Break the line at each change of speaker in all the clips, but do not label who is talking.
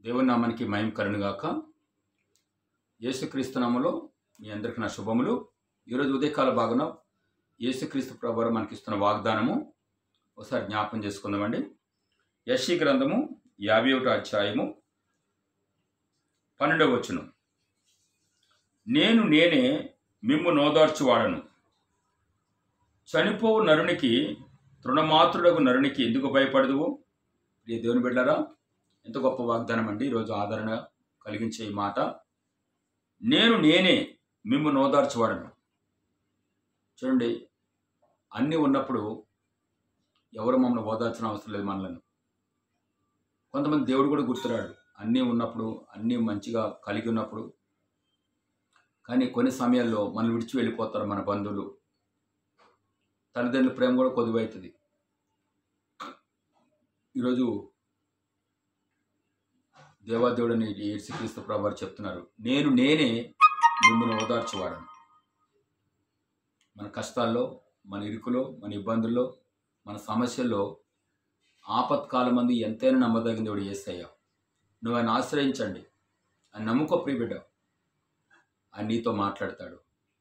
దేవుని నామానికి మహిమ కలుగుగాక యేసుక్రీస్తు నామములో మీ అందరికీ నా శుభములు ఈరోజు ఉదయకాల భాగన యేసుక్రీస్తు ప్రభు మనకి ఇస్తున్న వాగ్దానము ఒకసారి జ్ఞాపకం చేసుకుందామండి యశి గ్రంథము యాభై ఒకటో అధ్యాయము పన్నెండవ వచ్చును నేను నేనే మిమ్ము నోదార్చువాడను చనిపోవు నరునికి తృణమాత్రుడగు నరునికి ఎందుకు భయపడదువు ప్రియ దేవుని బిడ్డారా ఎంత గొప్ప వాగ్దానం అండి ఈరోజు ఆదరణ కలిగించే ఈ మాట నేను నేనే మిమ్ము నోదార్చువాడను చూడండి అన్నీ ఉన్నప్పుడు ఎవరు మమ్మల్ని ఓదార్చిన అవసరం లేదు మనలను కొంతమంది దేవుడు కూడా గుర్తురాడు అన్నీ ఉన్నప్పుడు అన్నీ మంచిగా కలిగి ఉన్నప్పుడు కానీ కొన్ని సమయాల్లో మనం విడిచి వెళ్ళిపోతారు మన బంధువులు తల్లిదండ్రుల ప్రేమ కూడా కొద్దివవుతుంది ఈరోజు దేవాదేవుడని యేసుక్రీస్తు ప్రభు వారు చెప్తున్నారు నేను నేనే మిమ్మల్ని ఓదార్చువాడను మన కష్టాల్లో మన ఇరుకులో మన ఇబ్బందుల్లో మన సమస్యల్లో ఆపత్కాలం మంది ఎంతైనా నమ్మదగిన దేవుడు ఏసయ్యా నువ్వు ఆయన ఆశ్రయించండి ఆయన నమ్ముకో ప్రియబిడ్డ ఆయన నీతో మాట్లాడతాడు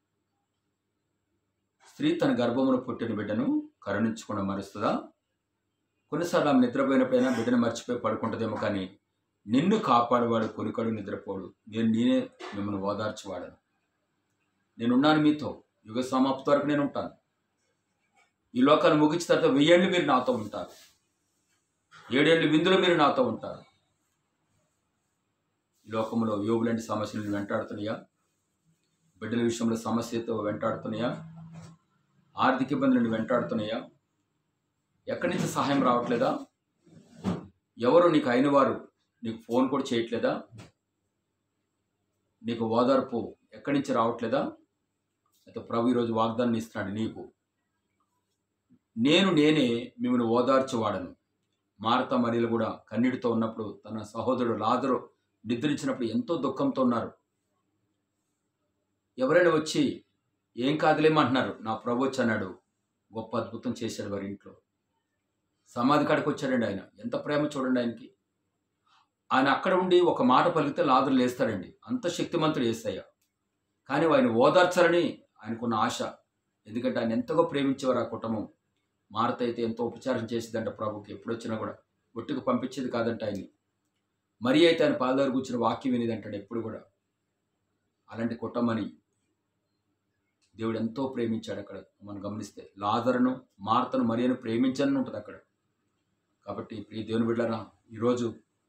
స్త్రీ తన గర్భమును పుట్టిన బిడ్డను కరుణించకుండా మరుస్తుందా కొన్నిసార్లు ఆమె నిద్రపోయినప్పుడైనా బిడ్డను మర్చిపోయి పడుకుంటుందేమో కానీ నిన్ను కాపాడేవాడు కొనికడు నిద్రపోడు నేను నేనే మిమ్మల్ని ఓదార్చేవాడను నేనున్నాను మీతో యుగ సమాప్తి వరకు నేను ఉంటాను ఈ లోకాన్ని ముగించిన తర్వాత వెయ్యేళ్ళు మీరు నాతో ఉంటారు ఏడేళ్ళు విందులు మీరు నాతో ఉంటారు ఈ లోకంలో యోగు లాంటి సమస్యలు వెంటాడుతున్నాయా బిడ్డల విషయంలో సమస్యతో వెంటాడుతున్నాయా ఆర్థిక ఇబ్బందులను వెంటాడుతున్నాయా ఎక్కడి నుంచి సహాయం రావట్లేదా ఎవరు నీకు అయిన వారు నీకు ఫోన్ కూడా చేయట్లేదా నీకు ఓదార్పు ఎక్కడి నుంచి రావట్లేదా అయితే ప్రభు ఈరోజు వాగ్దానం ఇస్తున్నాడు నీకు నేను నేనే మిమ్మల్ని ఓదార్చేవాడను మారత మరియలు కూడా కన్నీటితో ఉన్నప్పుడు తన సహోదరుడు లాదరు నిద్రించినప్పుడు ఎంతో దుఃఖంతో ఉన్నారు ఎవరైనా వచ్చి ఏం కాదులేమంటున్నారు నా ప్రభు వచ్చి అన్నాడు గొప్ప అద్భుతం చేశాడు వారి ఇంట్లో సమాధి కాడికి వచ్చాడండి ఆయన ఎంత ప్రేమ చూడండి ఆయనకి ఆయన అక్కడ ఉండి ఒక మాట పలికితే లాదులు లేస్తాడండి అంత శక్తిమంతుడు ఏసయ్య కానీ ఆయన ఓదార్చాలని ఆయనకున్న ఆశ ఎందుకంటే ఆయన ఎంతగా ప్రేమించేవారు ఆ కుటుంబం మారత అయితే ఎంతో ఉపచారం చేసేదంట ప్రభుకి ఎప్పుడు వచ్చినా కూడా ఒట్టుకు పంపించేది కాదంట ఆయన్ని మరి అయితే ఆయన పాల దగ్గర కూర్చుని వాక్యం వినేదంటాడు ఎప్పుడు కూడా అలాంటి కుటుంబాన్ని దేవుడు ఎంతో ప్రేమించాడు అక్కడ మనం గమనిస్తే లాజరును మార్తను మరియను ప్రేమించని ఉంటుంది అక్కడ కాబట్టి ప్రియ దేవుని బిడ్డరా ఈరోజు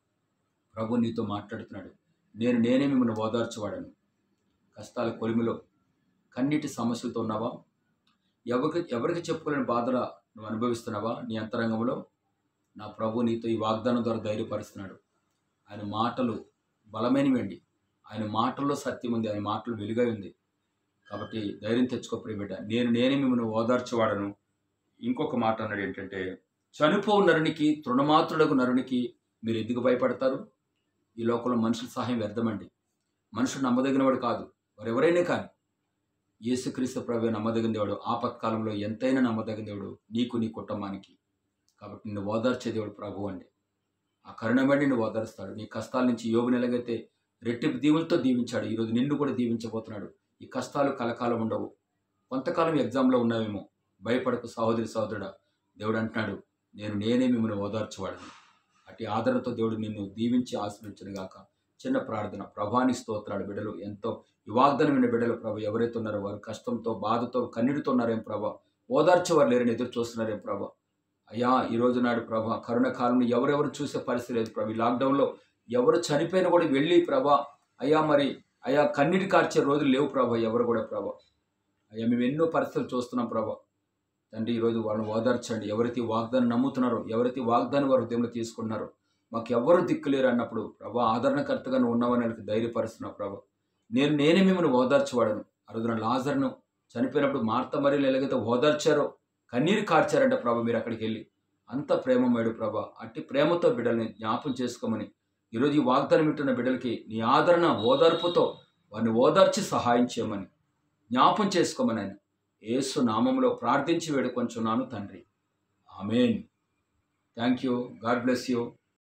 ప్రభు నీతో మాట్లాడుతున్నాడు నేను నేనే మిమ్మల్ని ఓదార్చేవాడను కష్టాల కొలిమిలో కన్నీటి సమస్యలతో ఉన్నావా ఎవరికి ఎవరికి చెప్పుకోలేని బాధల నువ్వు అనుభవిస్తున్నావా నీ అంతరంగంలో నా ప్రభు నీతో ఈ వాగ్దానం ద్వారా ధైర్యపరుస్తున్నాడు ఆయన మాటలు బలమైనవండి ఆయన మాటల్లో సత్యం ఉంది ఆయన మాటలు వెలుగై ఉంది కాబట్టి ధైర్యం తెచ్చుకో ప్రియబిడ్డ నేను నేనే మిమ్మల్ని ఓదార్చేవాడను ఇంకొక మాట అన్నాడు ఏంటంటే చనిపో నరునికి తృణమాత్రుడకు నరునికి మీరు ఎందుకు భయపడతారు ఈ లోకంలో మనుషుల సహాయం వ్యర్థమండి మనుషుడు నమ్మదగినవాడు కాదు వారు ఎవరైనా కానీ యేసుక్రీస్తు ప్రభు నమ్మదగిన దేవుడు ఆపత్కాలంలో ఎంతైనా నమ్మదగిన దేవుడు నీకు నీ కుటుంబానికి కాబట్టి నిన్ను ఓదార్చే దేవుడు ప్రభు అండి ఆ కరుణమని నిన్ను ఓదారుస్తాడు నీ కష్టాల నుంచి యోగుని ఎలాగైతే రెట్టింపు దీవులతో దీవించాడు ఈరోజు నిన్ను కూడా దీవించబోతున్నాడు ఈ కష్టాలు కలకాలం ఉండవు కొంతకాలం ఎగ్జామ్లో ఉన్నావేమో భయపడకు సహోదరి సహోదరుడా దేవుడు అంటున్నాడు నేను నేనే మిమ్మల్ని ఓదార్చేవాడని అటు ఆదరణతో దేవుడు నిన్ను దీవించి ఆశ్రయించను గాక చిన్న ప్రార్థన ప్రభాని స్తోత్రాడు బిడ్డలు ఎంతో ఈ వాగ్దానం విన్న బిడ్డలు ప్రభు ఎవరైతే ఉన్నారో వారు కష్టంతో బాధతో కన్నీటితో ఉన్నారేం ప్రభా ఓదార్చేవారు లేరని ఎదురు చూస్తున్నారేం ప్రభా అయ్యా ఈ రోజు నాడు ప్రభా కరుణ కాలంలో ఎవరెవరు చూసే పరిస్థితి లేదు ప్రభు ఈ లాక్డౌన్లో ఎవరు చనిపోయినా కూడా వెళ్ళి ప్రభా అయ్యా మరి అయ్యా కన్నీటి కార్చే రోజులు లేవు ప్రభా ఎవరు కూడా ప్రభా అయ్యా మేము ఎన్నో పరిస్థితులు చూస్తున్నాం ప్రభా తండ్రి ఈరోజు వాళ్ళని ఓదార్చండి ఎవరైతే ఈ వాగ్దానం నమ్ముతున్నారో ఎవరైతే ఈ వాగ్దానం వారి హృదయంలో తీసుకున్నారో మాకు ఎవరు దిక్కులేరు అన్నప్పుడు ప్రభా ఆదరణకర్తగా నువ్వు ఉన్నావని వాళ్ళకి ధైర్యపరుస్తున్నావు ప్రభా నేను నేనే మిమ్మల్ని ఓదార్చేవాడను అరుదున లాజర్ను చనిపోయినప్పుడు మార్త మరియు ఎలాగైతే ఓదార్చారో కన్నీరు కార్చారంట ప్రభా మీరు అక్కడికి వెళ్ళి అంత ప్రేమమేడు ప్రభా అట్టి ప్రేమతో బిడ్డల్ని జ్ఞాపం చేసుకోమని ఈరోజు ఈ వాగ్దానం వింటున్న బిడ్డలకి నీ ఆదరణ ఓదార్పుతో వారిని ఓదార్చి సహాయం చేయమని జ్ఞాపం చేసుకోమని ఆయన యేసు నామంలో ప్రార్థించి వేడుకొంచున్నాను తండ్రి amen thank you God bless you